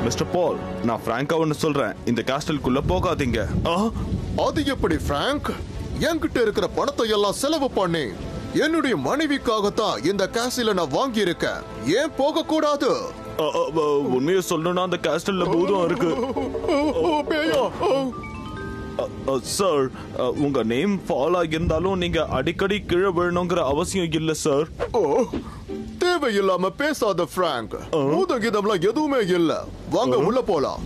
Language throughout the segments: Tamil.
மிஸ்டர் பால் நான் பிராங்கா ஒன்னு சொல்றேன் இந்த கேஸ்டலுக்குள்ள போகாதீங்க ஆ, அது எப்படி பிராங்க் என்கிட்ட இருக்கிற பணத்தை எல்லாம் செலவு பண்ணி என்னுடைய மனைவிக்காகத்தான் இந்த கேசில நான் வாங்கி இருக்கேன் ஏன் போக கூடாது அ, அ, அ, உண்மையை சொல்லணும்னா அந்த கேஸ்டல்ல பூதம் இருக்கு சார் உங்க நேம் ஃபால் ஆகியிருந்தாலும் நீங்க அடிக்கடி கீழே விழணுங்கிற அவசியம் இல்ல சார் ஓ தேவையில்லாம பேசாத பிராங்க் பூதகீதம்லாம் எதுவுமே இல்ல வாங்க உள்ள போலாம்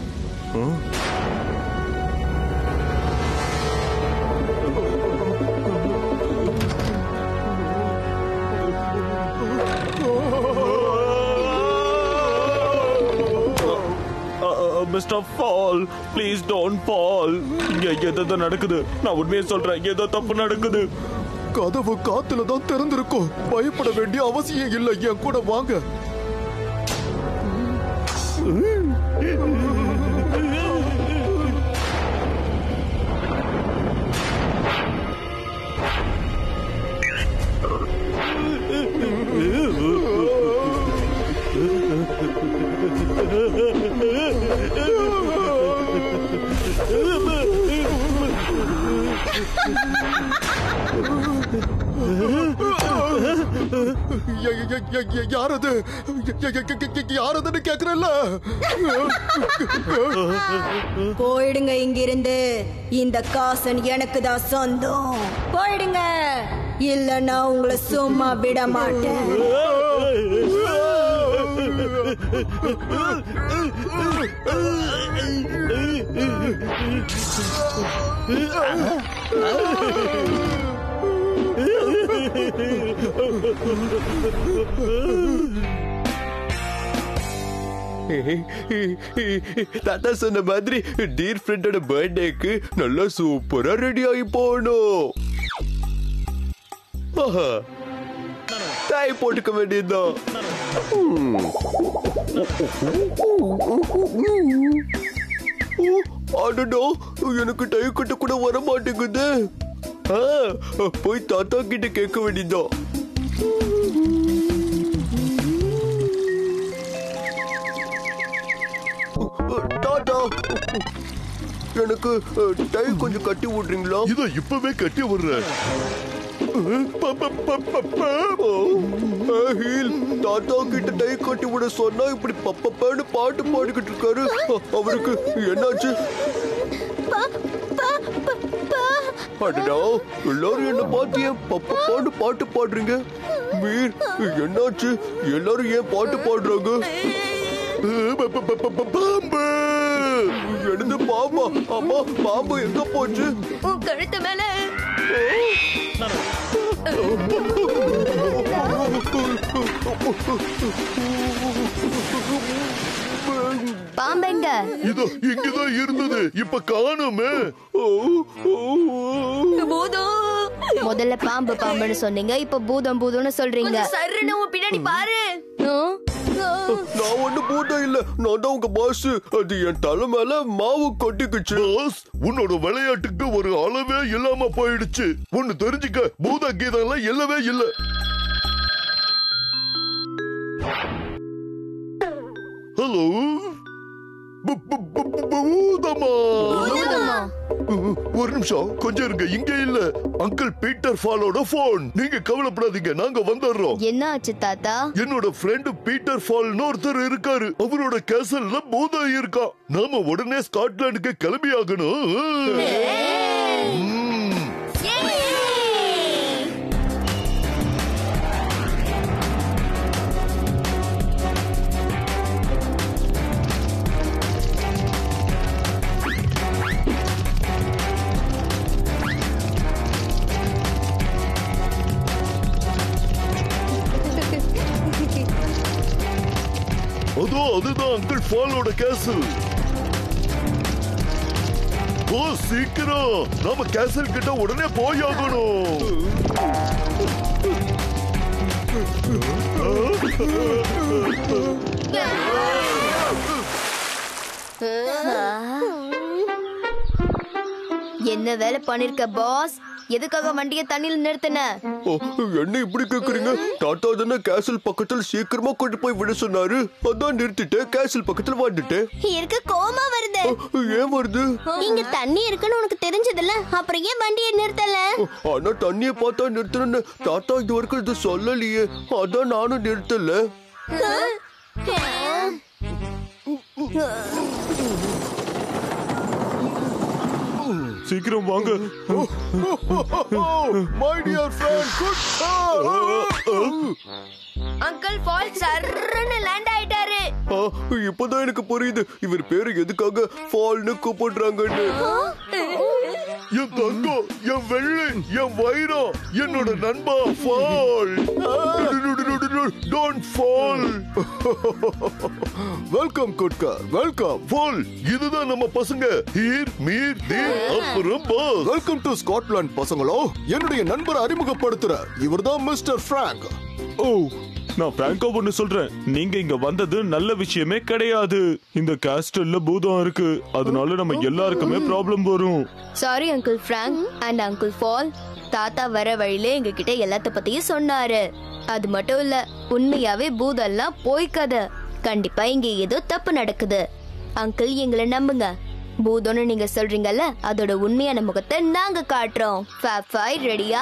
mister Fall please don't fall இங்க எது நடக்குது நான் உண்மையை சொல்றேன் ஏதோ தப்பு நடக்குது கதவு காத்துல தான் திறந்திருக்கும் பயப்பட வேண்டிய அவசியம் இல்லை என் கூட வாங்க ய- ய- ய- ய- யாரது ய- ய- ய- ய- யாரதுன்னு கேக்குறல்ல போயிடுங்க இங்கிருந்து இந்த காசன் எனக்கு தான் சொந்தம் போயிடுங்க இல்லைன்னா உங்களை சும்மா விட மாட்டேன் தாத்தா சொன்ன மாதிரி டீர் ஃப்ரெண்டோட பர்த்டேக்கு நல்லா சூப்பரா ரெடி ஆகி போகணும் ஆஹா. டாய் போட்டுக்க வேண்டியதுதான் ம். ஓ, அடடா எனக்கு டை கட்ட கூட வர மாட்டேங்குது ஆ, போய் தாத்தா கிட்ட கேட்க வேண்டியதுதான் டாடா எனக்கு டை கொஞ்சம் கட்டி விடுறீங்களா இத இப்பவே கட்டி விடுறேன் ஹீல் தாத்தா கிட்ட டை கட்டி விட சொன்னா இப்படி பப்பப்பான்னு பாட்டு பாடிக்கிட்டு இருக்காரு அ- அவருக்கு என்னாச்சு அடடா எல்லாரும் என்ன பார்த்து ஏன் பப்பப்பான்னு பாட்டு பாடுறீங்க மீர் என்னாச்சு எல்லாரும் ஏன் பாட்டு பாடுறாங்க பாம்பு எழுந்து பாம்பா அம்மா பாம்பு எங்க போச்சு உன் கழுத்து மேல பாம்பெங்க இதோ இங்கதான் இருந்தது இப்ப காணுமே பூதம் முதல்ல பாம்பு பாம்புன்னு சொன்னீங்க இப்ப பூதம் பூதம்னு சொல்றீங்க சருன்னு உன் பின்னாடி பாரு நான் ஒண்ணு பூட்டம் இல்ல நான் தான் உங்க பாஸ் அது என் தலை மேல மாவு கொட்டிக்குச்சு பாஸ் உன்னோட விளையாட்டுக்கு ஒரு அளவே இல்லாம போயிடுச்சு ஒன்னு தெரிஞ்சுக்க பூத கீதம் எல்லாம் இல்லவே இல்ல ஹலோ பு- பு- பு- பு- பூதமா ஒரு நிமிஷம் கொஞ்சம் இருங்க இங்க இல்ல அங்கிள் பீட்டர் ஃபாலோட போன் நீங்க கவலைப்படாதீங்க நாங்க வந்துடுறோம் என்ன ஆச்சு தாத்தா என்னோட ஃப்ரெண்ட் பீட்டர் ஃபால்னு ஒருத்தர் இருக்காரு அவரோட கேசல்ல பூதம் இருக்கா நாம உடனே ஸ்காட்லாண்டுக்கு கிளம்பி ஆகணும் ம். அதோ அதுதான் அங்கிள் ஃபாலோட கேசல் ஓ சீக்கிரம் நாம கேசல் கிட்ட உடனே போய் ஆகணும் என்ன வேலை பண்ணிருக்க பாஸ் எதுக்காக வண்டியை தண்ணியில் நிறுத்தின ஓ, என்ன இப்படி கேக்குறீங்க தாத்தா தானே கேசல் பக்கத்துல சீக்கிரமா கொண்டு போய் விட சொன்னாரு அதான் நிறுத்திட்டேன் கேசல் பக்கத்துல வந்துட்டேன் இருக்கு கோமா வருது ஏன் வருது இங்க தண்ணி இருக்குன்னு உனக்கு தெரிஞ்சதுல அப்புறம் ஏன் வண்டியை நிறுத்தல ஆனா தண்ணிய பார்த்தா நிறுத்தணும்னு தாத்தா இது வரைக்கும் இது சொல்லலையே அதான் நானும் நிறுத்தல சீக்கிரம் வாங்க my dear friend uncle Fall சர்ன்னு லேண்ட் ஆயிட்டாரு ஆ, இப்பதான் எனக்கு புரியுது இவர் பேரு எதுக்காக ஃபால்னு கூப்பிடுறாங்கன்னு என் தங்கம் என் வெள்ளை என் வைரம் என்னோட நண்பா ஃபால் டோன்ட் ஃபால் வெல்கம் குட்கா வெல்கம் ஃபால் இதுதான் நம்ம பசங்க ஹீர் மீர் தீர் அப்புறம் பாஸ் வெல்கம் டு ஸ்காட்லாந்து பசங்களோ என்னுடைய நண்பரை அறிமுகப்படுத்துற இவர்தான் மிஸ்டர் ஃப்ராங்க் ஓ நான் பிராங்கோ ஒண்ணு சொல்றேன் நீங்க இங்க வந்தது நல்ல விஷயமே கிடையாது இந்த கேஸ்டல்ல பூதம் இருக்கு அதனால நம்ம எல்லாருக்குமே ப்ராப்ளம் வரும் sorry uncle Frank and uncle Fall தாத்தா வர வழியில எங்க கிட்ட எல்லாத்த பத்தியும் சொன்னாரு அது மட்டும் இல்ல உண்மையாவே பூதெல்லாம் போய் கதை கண்டிப்பா இங்க ஏதோ தப்பு நடக்குது அங்கிள் எங்களை நம்புங்க பூதம்னு நீங்க சொல்றீங்கல்ல அதோட உண்மையான முகத்தை நாங்க காட்டுறோம் ஃபேப் ஃபைவ் ரெடியா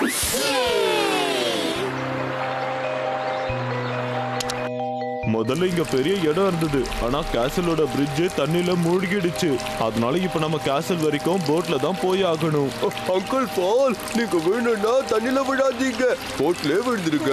முதல்ல இங்க பெரிய இடம் இருந்தது ஆனா கேசலோட பிரிட்ஜ் தண்ணில மூழ்கிடுச்சு அதனால இப்ப நம்ம கேசல் வரைக்கும் போட்ல தான் போய் ஆகணும் அங்கிள் பால் நீங்க வேணும்னா தண்ணில விடாதீங்க போட்ல விழுந்துருங்க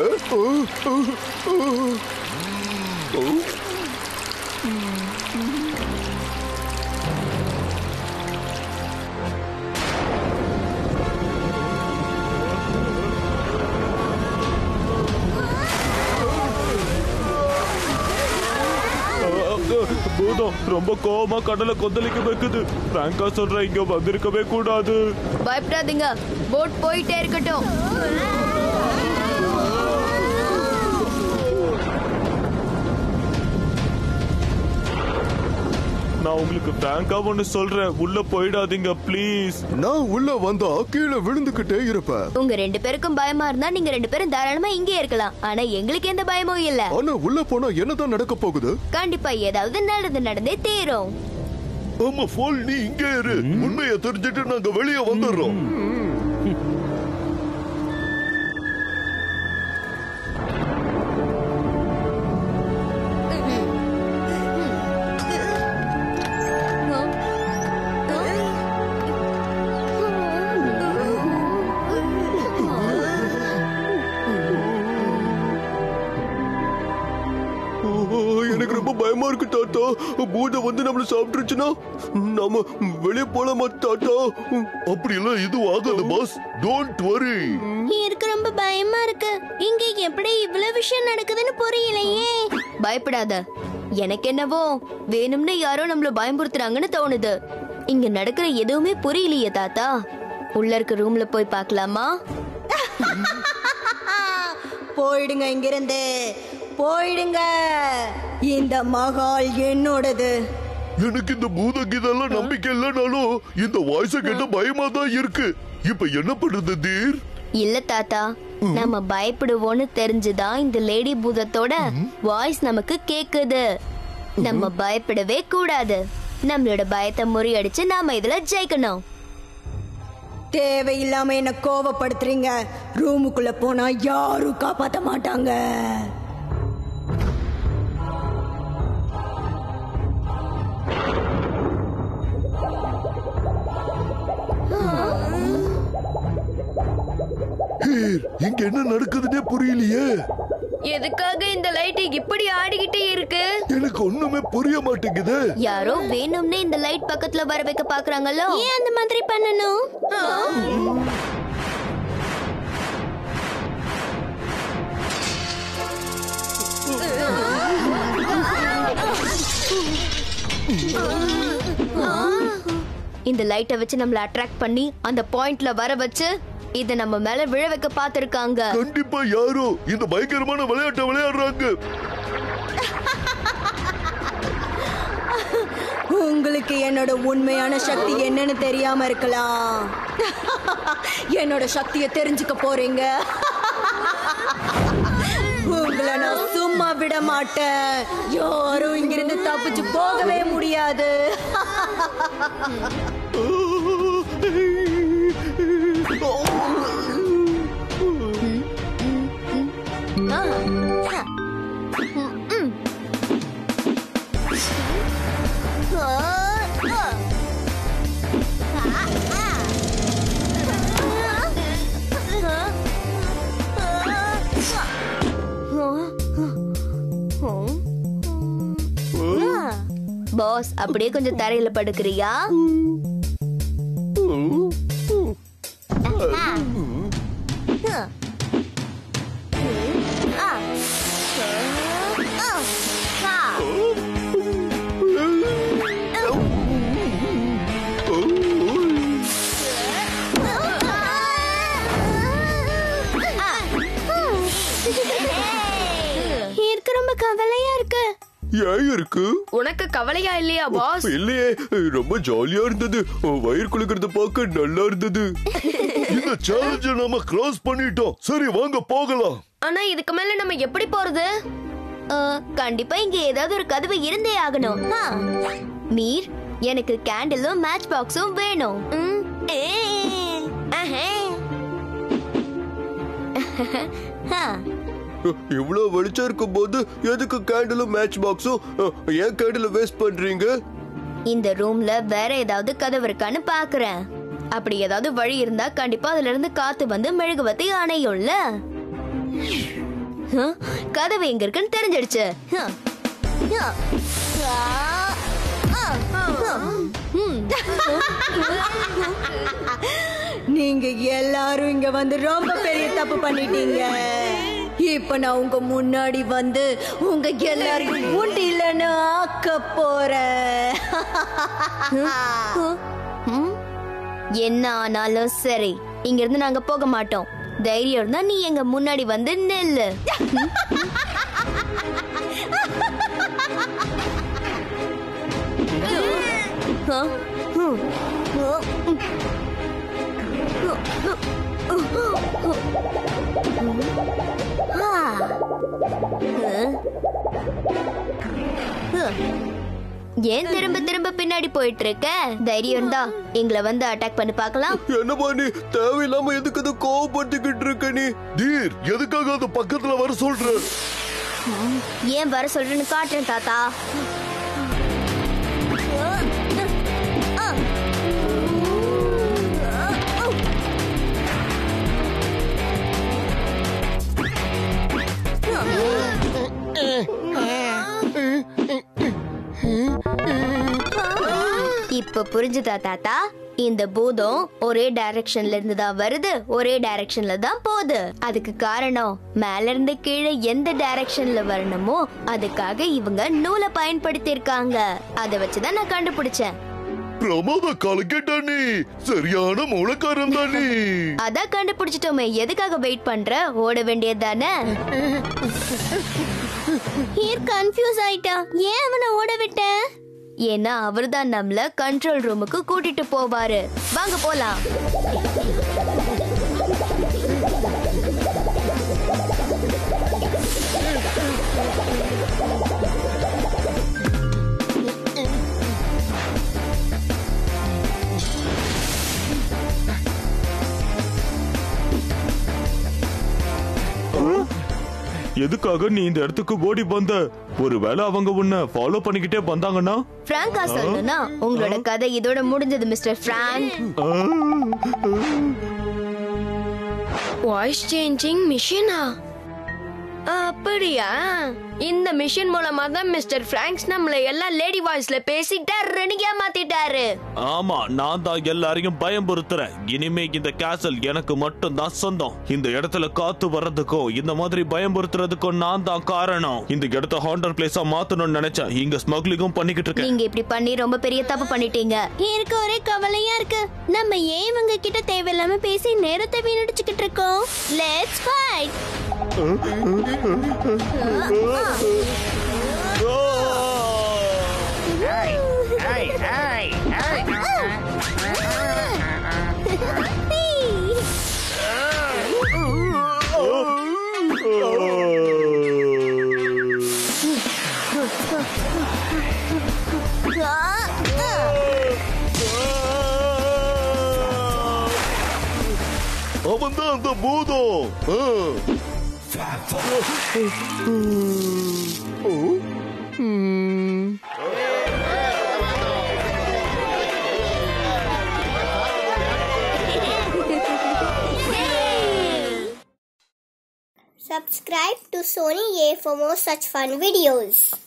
பூதம் ரொம்ப கோவமா கடலை கொந்தளிக்க வைக்குது பிராங்கா சொல்ற இங்க வந்திருக்கவே கூடாது பயப்படாதீங்க போட் போயிட்டே இருக்கட்டும் நான் உங்களுக்கு பிராங்கா ஒண்ணு சொல்றேன் உள்ள போயிடாதீங்க ப்ளீஸ் நான் உள்ள வந்தா கீழே விழுந்துகிட்டே இருப்பேன் உங்க ரெண்டு பேருக்கும் பயமா இருந்தா நீங்க ரெண்டு பேரும் தாராளமா இங்கே இருக்கலாம் ஆனா எங்களுக்கு எந்த பயமும் இல்ல ஆனா உள்ள போனா என்னதான் நடக்க போகுது கண்டிப்பா ஏதாவது நடந்து நடந்தே தீரும் ஆமா ஃபால் நீ இங்கே இரு உண்மையை தெரிஞ்சுட்டு நாங்க வெளியே வந்துடுறோம் ஓ, எனக்கு ரொம்ப பயமா இருக்கு தாத்தா பூதம் வந்து நம்மள சாப்பிட்டுருச்சுன்னா நாம வெளியே போலாமா தாத்தா அப்படி எல்லாம் எதுவும் ஆகாது பாஸ் டோன்ட் வரி இருக்கு ரொம்ப பயமா இருக்கு இங்க எப்படி இவ்வளவு விஷயம் நடக்குதுன்னு புரியலையே பயப்படாத எனக்கு என்னவோ வேணும்னு யாரோ நம்மள பயமுறுத்துறாங்கன்னு தோணுது இங்க நடக்கிற எதுவுமே புரியலையே தாத்தா உள்ள இருக்க ரூம்ல போய் பார்க்கலாமா போயிடுங்க இங்கிருந்து போயிடுங்க இந்த மகால் என்னோடது எனக்கு இந்த பூத கீதெல்லாம் நம்பிக்கை இல்லைனாலும் இந்த வாய்ஸ கேட்ட பயமா தான் இருக்கு இப்ப என்ன பண்ணுது தீர் இல்ல தாத்தா நம்ம பயப்படுவோம்னு தெரிஞ்சுதான் இந்த லேடி பூதத்தோட வாய்ஸ் நமக்கு கேக்குது நம்ம பயப்படவே கூடாது நம்மளோட பயத்தை முறியடிச்சு நாம இதுல ஜெயிக்கணும் தேவையில்லாம என்ன கோவப்படுத்துறீங்க ரூமுக்குள்ள போனா யாரும் காப்பாத்த மாட்டாங்க இங்க என்ன நடக்குதுன்னே புரியலையே எதுக்காக இந்த லைட் இப்படி ஆடிக்கிட்டே இருக்கு எனக்கு ஒண்ணுமே புரிய மாட்டேங்குது யாரோ வேணும்னே இந்த லைட் பக்கத்துல வர வைக்க பாக்குறாங்களோ ஏன் அந்த மாதிரி பண்ணணும் இந்த லைட்டை வச்சு நம்மள அட்ராக்ட் பண்ணி அந்த பாயிண்ட்ல வர வச்சு இத நம்ம மேல விழ வைக்க பாத்திருக்காங்க கண்டிப்பா யாரோ இந்த பயங்கரமான விளையாட்டை விளையாடுறாங்க உங்களுக்கு என்னோட உண்மையான சக்தி என்னன்னு தெரியாம இருக்கலாம் என்னோட சக்தியை தெரிஞ்சுக்க போறீங்க உங்களை நான் சும்மா விட மாட்டேன் யாரும் இங்கிருந்து தப்பிச்சு போகவே முடியாது பாஸ் அப்படியே கொஞ்சம் தரையில படுக்கிறியா இருக்கு ரொம்ப கவலையா இருக்கு ஏன் இருக்கு உனக்கு கவலையா இல்லையா பாஸ் இல்லையே ரொம்ப ஜாலியா இருந்தது வயிறு குலுக்கிறது பார்க்க நல்லா இருந்தது இந்த சேலஞ்ச நாம கிராஸ் பண்ணிட்டோம் சரி வாங்க போகலாம் ஆனா இதுக்கு மேல நம்ம எப்படி போறது அஹ், கண்டிப்பா இங்க ஏதாவது ஒரு கதவு இருந்தே ஆகணும் ஆ. மீர் எனக்கு கேண்டிலும் மேட்ச் பாக்ஸும் வேணும் ம். ஏ. ஆஹே. ஆ. இவ்வளவு வெளிச்சம் இருக்கும் போது எதுக்கு கேண்டிலும் மேட்ச் பாக்ஸும் ஏன் கேண்டில வேஸ்ட் பண்றீங்க இந்த ரூம்ல வேற ஏதாவது கதவு இருக்கான்னு பாக்குறேன் அப்படி ஏதாவது வழி இருந்தா கண்டிப்பா அதுல இருந்து காத்து வந்து மெழுகுவத்தி அணையும்ல ஹம், கதவு எங்க இருக்குன்னு தெரிஞ்சிடுச்சு ஹம். நீங்க எல்லாரும் இங்க வந்து ரொம்ப பெரிய தப்பு பண்ணிட்டீங்க இப்ப நான் உங்க முன்னாடி வந்து உங்க எல்லாரையும் உண்டு இல்லைன்னு ஆக்க போறேன் ம்? என்ன ஆனாலும் சரி இங்க இருந்து நாங்க போக மாட்டோம் தைரியம் இருந்தா நீ எங்க முன்னாடி வந்து நெல்லு ஏன் திரும்ப திரும்ப பின்னாடி போயிட்டு இருக்க தைரியம் இருந்தா எங்களை வந்து அட்டாக் பண்ணி பார்க்கலாம் என்னப்பா நீ தேவையில்லாம எதுக்கு அதை கோவப்படுத்திக்கிட்டு இருக்க நீ தீர் எதுக்காக அது பக்கத்துல வர சொல்ற ஏன் வர சொல்றேன்னு காட்டுறேன் தாத்தா இப்ப புரிஞ்சுதா தாத்தா இந்த பூதம் ஒரே டைரக்ஷன்ல இருந்து தான் வருது ஒரே டைரக்ஷன்ல தான் போகுது அதுக்கு காரணம் மேல இருந்து கீழே எந்த டைரக்ஷன்ல வரணுமோ அதுக்காக இவங்க நூலை பயன்படுத்தி இருக்காங்க அதை வச்சுதான் நான் கண்டுபிடிச்சேன் பிரமாத காலக்கேட்டா நீ சரியான மூலக்காரன் தான் நீ அதான் கண்டுபிடிச்சிட்டோமே எதுக்காக வெயிட் பண்ற ஓட வேண்டியது தானே ஹீர் கன்ஃபியூஸ் ஆயிட்டா ஏன் அவனை ஓட விட்ட ஏன்னா அவர்தான் நம்மள கண்ட்ரோல் ரூமுக்கு கூட்டிட்டு போவாரு வாங்க போலாம் எதுக்காக நீ இந்த இடத்துக்கு ஓடி வந்த ஒருவேளை அவங்க உன்னை ஃபாலோ பண்ணிக்கிட்டே வந்தாங்கன்னா பிராங்கா சொல்லணும்னா உங்களோட கதை இதோட முடிஞ்சது மிஸ்டர் பிராங்க் வாய்ஸ் சேஞ்சிங் மிஷினா அப்படியா இந்த மிஷின் மூலமா தான் மிஸ்டர் பிராங்க்ஸ் நம்மள எல்லாம் லேடி வாய்ஸ்ல பேசி டர்ன்னு ஏமாத்திட்டாரு ஆமா நான் தான் எல்லாரையும் பயம்புறுத்துறேன் இனிமே இந்த கேசல் எனக்கு மட்டும் தான் சொந்தம் இந்த இடத்துல காத்து வர்றதுக்கும் இந்த மாதிரி பயம்புறுத்துறதுக்கும் நான் தான் காரணம் இந்த இடத்த ஹாண்டர் பிளேஸா மாத்தணும்னு நினைச்சேன் இங்க ஸ்மக்லிங்கும் பண்ணிக்கிட்டு இருக்கேன் நீங்க இப்படி பண்ணி ரொம்ப பெரிய தப்பு பண்ணிட்டீங்க எனக்கு ஒரே கவலையா இருக்கு நம்ம ஏன் இவங்க கிட்ட தேவையில்லாம பேசி நேரத்தை வீணடிச்சுக்கிட்டு இருக்கோம் லெட்ஸ் ஃபைட் அவன் தான் அந்த பூதம் ஆ. ஓ. ம். Subscribe to Sony A for more such fun videos.